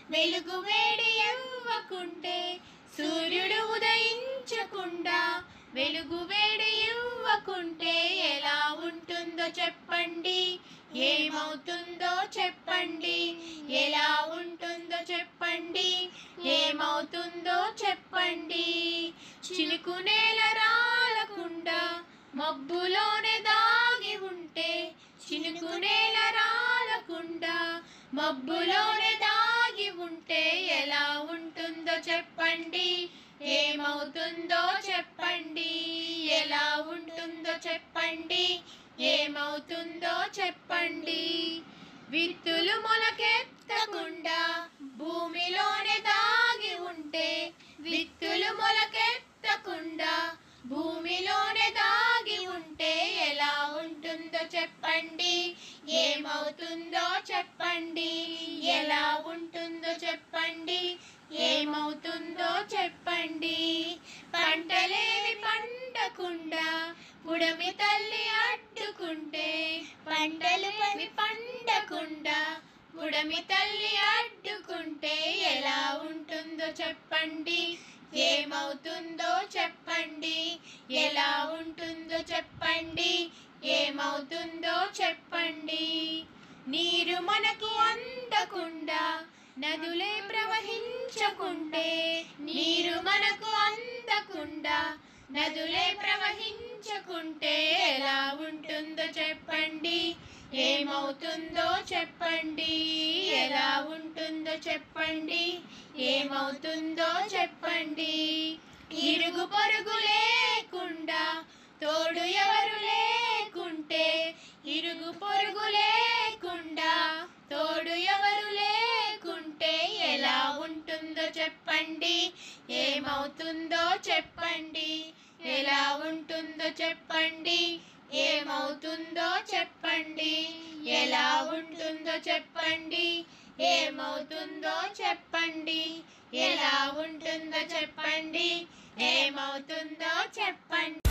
వెలుగు వేడి ఇవ్వకుంటే సూర్యుడు ఉదయించకుండా వెలుగు వేడి ఇవ్వకుంటే ఎలా ఉంటుందో చెప్పండి ఏమవుతుందో చెప్పండి ఎలా ఉంటుందో చెప్పండి ఏమవుతుందో చెప్పండి చినుకు నేల రాలకుండా మబ్బులోనే దాగి ఉంటే చినుకు నేల రాలకుండా మబ్బులోనే దాగి ఉంటే ఎలా ఉంటుందో చెప్పండి ఏమవుతుందో చెప్పండి ఎలా ఉంటుందో చెప్పండి ఏమవుతుందో చెప్పండి విత్తులు మొలకెత్తకుండా భూమిలోనే దాగి ఉంటే విత్తులు మొలకెత్తకుండా భూమిలోనే దాగి ఉంటే ఎలా ఉంటుందో చెప్పండి ఏమవుతుందో చెప్పండి ఎలా ఉంటుందో చెప్పండి ఏమవుతుందో చెప్పండి పంటలేవి పండకుండా పుడమి తల్లి అడ్డుకుంటే పంటలు పని పండకుండా పుడమి తల్లి అడ్డుకుంటే ఎలా ఉంటుందో చెప్పండి ఏమవుతుందో చెప్పండి ఎలా ఉంటుందో చెప్పండి ఏమవుతుందో చెప్పండి నీరు మనకు అందకుండా నదులే ప్రవహించకుంటే నీరు మనకు అందకుండా నదులే ప్రవహించకుంటే ఎలా ఉంటుందో చెప్పండి ఏమవుతుందో చెప్పండి ఎలా ఉంటుందో చెప్పండి ఏమవుతుందో చెప్పండి ఇరుగు పొరుగు లేకుండా తోడు ఎవరు లేకుంటే ఇరుగు పొరుగు లేకుండా తోడు ఎవరు లేకుంటే ఎలా ఉంటుందో చెప్పండి ఏమవుతుందో చెప్పండి ఎలా ఉంటుందో చెప్పండి ఏమవుతుందో చెప్పండి ఎలా ఉంటుందో చెప్పండి ఏమవుతుందో చెప్పండి ఎలా ఉంటుందో చెప్పండి ఏమవుతుందో చెప్పండి